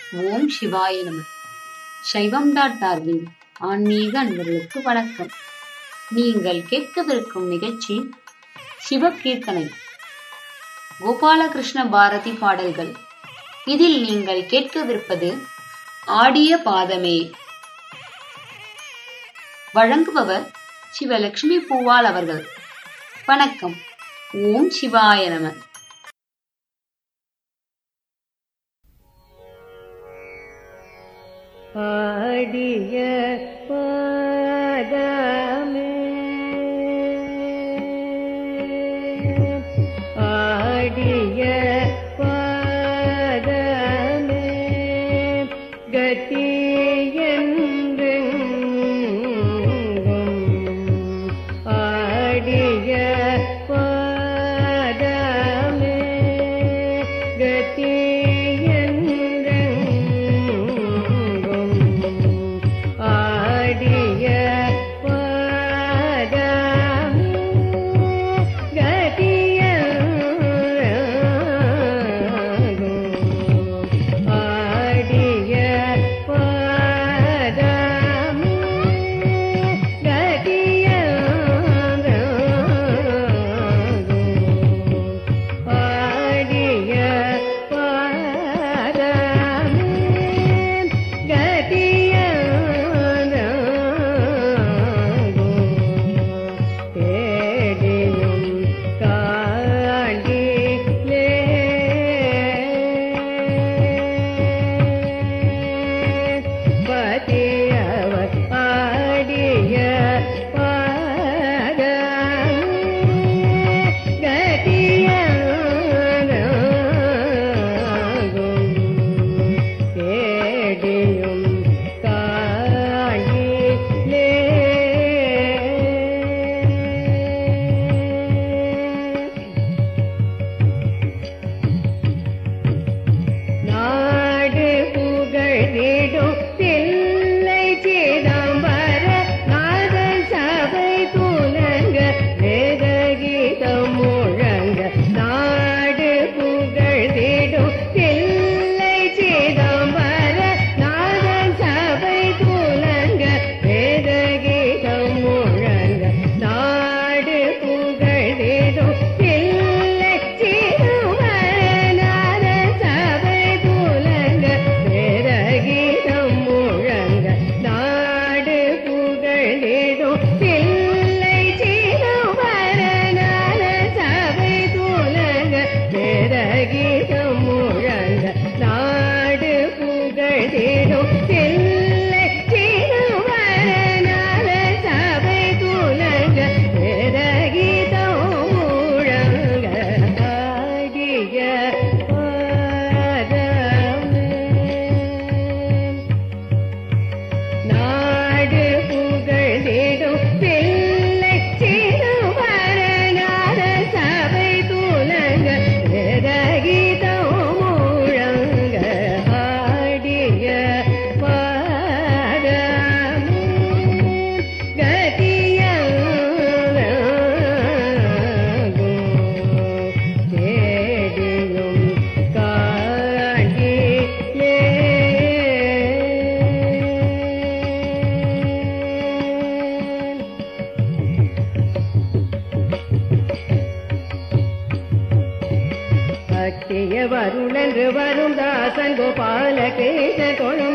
ஓம் சிவாய நம சைவம் டாட் டார்வின் ஆன்மீக அன்பர்களுக்கு வணக்கம் நீங்கள் கேட்கவிருக்கும் நிகழ்ச்சி சிவகீர்த்தனை கோபாலகிருஷ்ண பாரதி பாடல்கள் இதில் நீங்கள் கேட்கவிருப்பது ஆடிய பாதமே வழங்குபவர் சிவலட்சுமி பூவால் அவர்கள் வணக்கம் ஓம் சிவாய நம ஆடிய பாதமே ஆடிய பாதமே கதி ஆடிய பாதமே கதி ஆடிய பாதமே ஆடிய பாதமே ஆடிய பாதமே தேடியும் காண்டிலே பதியவர் ஆடிய பாதமே கதியாகும் தேடியும் காணிலே நாடு புகழிடும் தில்லை சிதம்பர நாத சபை துலங்க வேத கீதம் முழங்க நாடு புகழிடும் தில்லை சிதம்பர நாத சபை துலங்க வேத கீதம் முழங்க நாடு புகழிடும் தில்லை சிதம்பர நாத சபை துலங்க வேத கீதம் முழங்க நாடு புகழிடும் தில்லை சிதம்பர நாத சபை துலங்க வேத கீதம் முழங்க நாடு புகழிடும் தில்லை சிதம்பர நாத சபை துலங்க வேத கீதம் முழங்க ஆடிய பாதமே நாடு புகழிடும் பிள்ளை சிறுவரனார சபை துலங்க வேதகீதம் முழங்க ஆடிய பாதமே கதியாகும் தேடியும் காணிலே பக்திய வருணன்று வரும் தாசன் கோபால கிருஷ்ண தொழ